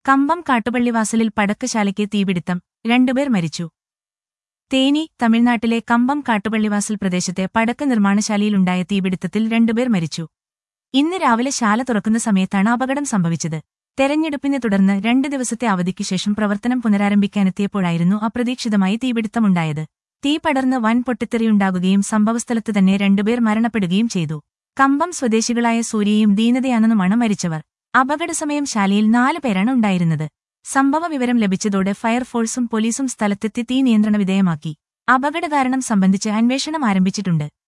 കമ്പം കാട്ടുപള്ളിവാസലിൽ പടക്കശാലയ്ക്ക് തീപിടുത്തം രണ്ടുപേർ മരിച്ചു തേനി തമിഴ്നാട്ടിലെ കമ്പം കാട്ടുപള്ളിവാസൽ പ്രദേശത്തെ പടക്ക നിർമ്മാണശാലയിലുണ്ടായ തീപിടുത്തത്തിൽ രണ്ടുപേർ മരിച്ചു ഇന്ന് രാവിലെ ശാല തുറക്കുന്ന സമയത്താണ് അപകടം സംഭവിച്ചത് തെരഞ്ഞെടുപ്പിനെ തുടർന്ന് രണ്ട് ദിവസത്തെ അവധിക്ക് ശേഷം പ്രവർത്തനം പുനരാരംഭിക്കാനെത്തിയപ്പോഴായിരുന്നു അപ്രതീക്ഷിതമായി തീപിടുത്തമുണ്ടായത് തീ പടർന്ന് വൻ പൊട്ടിത്തെറിയുണ്ടാകുകയും സംഭവസ്ഥലത്ത് തന്നെ രണ്ടുപേർ മരണപ്പെടുകയും ചെയ്തു കമ്പം സ്വദേശികളായ സൂര്യയും ദീനതയാണെന്നുമാണ് മരിച്ചവർ അപകടസമയം ശാലയിൽ നാല് പേരാണ് ഉണ്ടായിരുന്നത് സംഭവ വിവരം ലഭിച്ചതോടെ ഫയർഫോഴ്സും പോലീസും സ്ഥലത്തെത്തി തീ നിയന്ത്രണ വിധേയമാക്കി അപകട കാരണം സംബന്ധിച്ച് അന്വേഷണം ആരംഭിച്ചിട്ടുണ്ട്